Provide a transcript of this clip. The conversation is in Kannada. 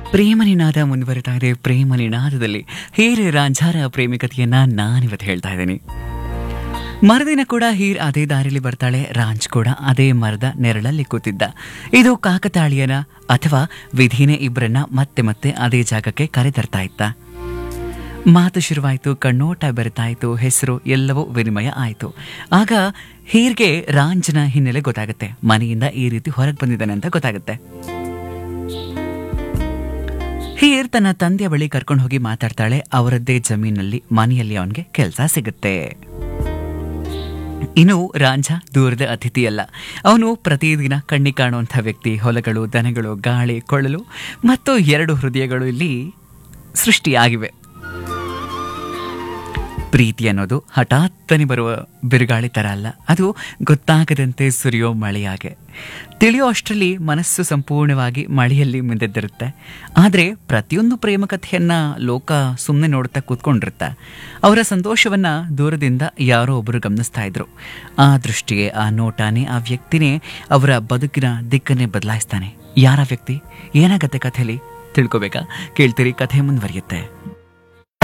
ಪ್ರೇಮ ನಿನಾದ ಮುಂದುವರಿತಾ ಇದೆ ಪ್ರೇಮ ನಿನಾದದಲ್ಲಿ ಹೀರೆ ರಾಂझಾರ ಪ್ರೇಮಿಕತೆಯನ್ನ ನಾನಿವತ್ತು ಹೇಳ್ತಾ ಇದ್ದೀನಿ ಮರದಿನ ಕೂಡ ಹೀರ್ ಅದೇ ದಾರಿಲಿ ಬರ್ತಾಳೆ ರಾಂಜ್ ಕೂಡ ಅದೇ ಮರದ ನೆರಳಲ್ಲಿ ಕೂತಿದ್ದ ಇದು ಕಾಕತಾಳಿಯನ ಅಥವಾ ವಿಧಿನೇ ಇಬ್ಬರನ್ನ ಮತ್ತೆ ಮತ್ತೆ ಅದೇ ಜಾಗಕ್ಕೆ ಕರೆತರ್ತಾ ಇತ್ತ ಮಾತು ಶುರುವಾಯಿತು ಕಣ್ಣೋಟ ಬೆರೆತಾಯಿತು ಹೆಸರು ಎಲ್ಲವೂ ವಿನಿಮಯ ಆಯಿತು ಆಗ ಹೀರ್ಗೆ ರಾಂಜ್ನ ಹಿನ್ನೆಲೆ ಗೊತ್ತಾಗುತ್ತೆ ಮನೆಯಿಂದ ಈ ರೀತಿ ಹೊರಗೆ ಬಂದಿದ್ದಾನೆ ಅಂತ ಗೊತ್ತಾಗುತ್ತೆ ಹೀರ್ ತನ್ನ ತಂದೆಯ ಬಳಿ ಕರ್ಕೊಂಡು ಹೋಗಿ ಮಾತಾಡ್ತಾಳೆ ಅವರದ್ದೇ ಜಮೀನಲ್ಲಿ ಮನೆಯಲ್ಲಿ ಅವನಿಗೆ ಕೆಲಸ ಸಿಗುತ್ತೆ ಇನ್ನು ರಾಂझ ದೂರದ ಅತಿಥಿಯಲ್ಲ ಅವನು ಪ್ರತಿದಿನ ಕಣ್ಣಿ ಕಾಣುವಂಥ ವ್ಯಕ್ತಿ ಹೊಲಗಳು ದನಗಳು ಗಾಳಿ ಕೊಳ್ಳಲು ಮತ್ತು ಎರಡು ಹೃದಯಗಳು ಇಲ್ಲಿ ಸೃಷ್ಟಿಯಾಗಿವೆ ಪ್ರೀತಿ ಅನ್ನೋದು ಹಠಾತ್ತನೆ ಬರುವ ಬಿರುಗಾಳಿ ಥರ ಅಲ್ಲ ಅದು ಗೊತ್ತಾಗದಂತೆ ಸುರಿಯೋ ಮಳೆಯಾಗೆ ತಿಳಿಯೋ ಅಷ್ಟರಲ್ಲಿ ಮನಸ್ಸು ಸಂಪೂರ್ಣವಾಗಿ ಮಳೆಯಲ್ಲಿ ಮಿಂದೆದ್ದಿರುತ್ತೆ ಆದರೆ ಪ್ರತಿಯೊಂದು ಪ್ರೇಮ ಕಥೆಯನ್ನ ಲೋಕ ಸುಮ್ಮನೆ ನೋಡುತ್ತಾ ಕೂತ್ಕೊಂಡಿರುತ್ತೆ ಅವರ ಸಂತೋಷವನ್ನ ದೂರದಿಂದ ಯಾರೋ ಒಬ್ಬರು ಗಮನಿಸ್ತಾ ಇದ್ರು ಆ ದೃಷ್ಟಿಗೆ ಆ ನೋಟಾನೇ ಆ ವ್ಯಕ್ತಿನೇ ಅವರ ಬದುಕಿನ ದಿಕ್ಕನ್ನೇ ಬದಲಾಯಿಸ್ತಾನೆ ಯಾರ ವ್ಯಕ್ತಿ ಏನಾಗತ್ತೆ ಕಥೆಯಲ್ಲಿ ತಿಳ್ಕೊಬೇಕಾ ಕೇಳ್ತೀರಿ ಕಥೆ ಮುಂದುವರಿಯುತ್ತೆ